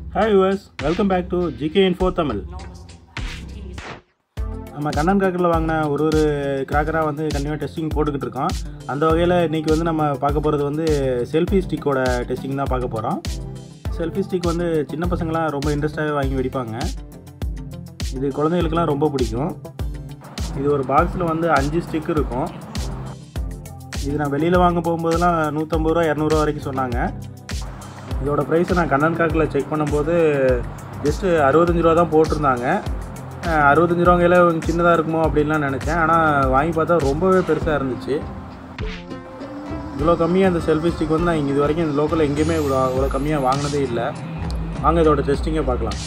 hi us welcome back to GK info Tamil நம்ம கண்ணன் கிராக்கரில் வாங்கின ஒரு ஒரு கிராக்கராக வந்து கண்டிப்பாக டெஸ்டிங் போட்டுக்கிட்டு இருக்கோம் அந்த வகையில் இன்றைக்கி வந்து நம்ம பார்க்க போகிறது வந்து செல்ஃபி ஸ்டிக்கோட டெஸ்டிங் தான் பார்க்க போகிறோம் செல்ஃபி ஸ்டிக் வந்து சின்ன பசங்களாம் ரொம்ப இன்ட்ரெஸ்டாகவே வாங்கி வெடிப்பாங்க இது குழந்தைகளுக்கெல்லாம் ரொம்ப பிடிக்கும் இது ஒரு பாக்ஸில் வந்து அஞ்சு ஸ்டிக் இருக்கும் இது நான் வெளியில் வாங்க போகும்போதெல்லாம் நூற்றம்பது ரூபா இரநூறுவா வரைக்கும் சொன்னாங்க இதோட ப்ரைஸை நான் கண்ணன் காக்கில் செக் பண்ணும்போது ஜஸ்ட்டு அறுபத்தஞ்சு ரூபா தான் போட்டிருந்தாங்க அஹ் அறுபத்தஞ்சு ரூபாங்கையில் கொஞ்சம் சின்னதாக இருக்குமோ அப்படின்லாம் நினச்சேன் ஆனால் வாங்கி பார்த்தா ரொம்பவே பெருசாக இருந்துச்சு இவ்வளோ கம்மியாக அந்த செல்ஃபி ஸ்டிக் வந்து நான் இங்கே இது வரைக்கும் இந்த லோக்கலில் எங்கேயுமே இவ்வளோ இவ்வளோ கம்மியாக வாங்கினதே இல்லை வாங்க இதோட டெஸ்டிங்கை பார்க்கலாம்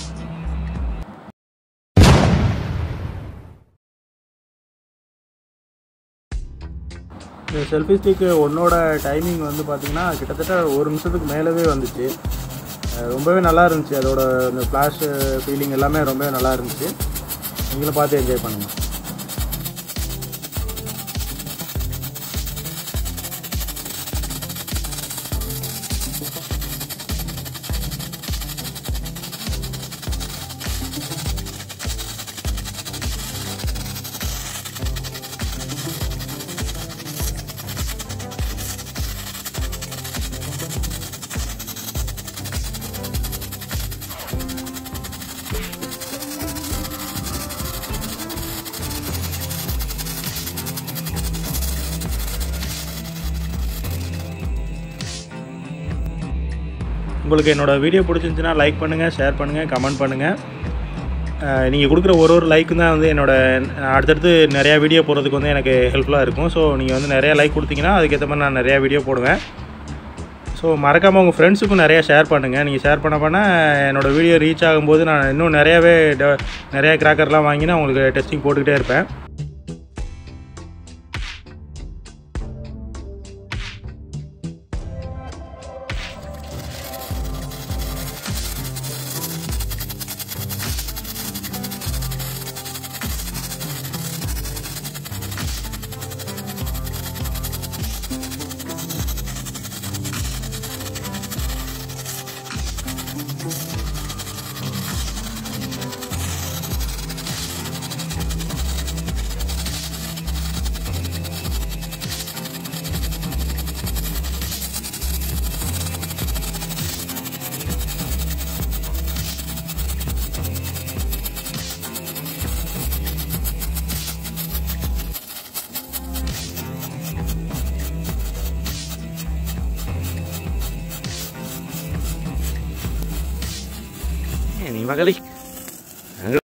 இந்த செல்ஃபி ஸ்டிக்கு ஒன்னோட டைமிங் வந்து பார்த்திங்கன்னா கிட்டத்தட்ட ஒரு நிமிஷத்துக்கு மேலவே வந்துச்சு அஹ் ரொம்பவே நல்லா இருந்துச்சு அதோட இந்த ஃப்ளாஷ் ஃபீலிங் எல்லாமே ரொம்பவே நல்லா இருந்துச்சு நீங்களும் பார்த்து என்ஜாய் பண்ணுங்கள் உங்களுக்கு என்னோடய வீடியோ பிடிச்சிருந்துச்சுன்னா லைக் பண்ணுங்கள் ஷேர் பண்ணுங்கள் கமெண்ட் பண்ணுங்கள் நீங்கள் கொடுக்குற ஒரு ஒரு லைக்கு தான் வந்து என்னோட அடுத்தடுத்து நிறையா வீடியோ போடுறதுக்கு வந்து எனக்கு ஹெல்ப்ஃபுல்லாக இருக்கும் ஸோ நீங்கள் வந்து நிறையா லைக் கொடுத்தீங்கன்னா அதுக்கேற்ற மாதிரி நான் நிறையா வீடியோ போடுவேன் ஸோ மறக்காமல் உங்கள் ஃப்ரெண்ட்ஸுக்கும் நிறையா ஷேர் பண்ணுங்கள் நீங்கள் ஷேர் பண்ண பண்ண என்னோடய வீடியோ ரீச் ஆகும்போது நான் இன்னும் நிறையாவே டெ- நிறையா கிராக்கர்லாம் வாங்கி நான் உங்களுக்கு டெஸ்டிங் போட்டுக்கிட்டே இருப்பேன் நீ மகளி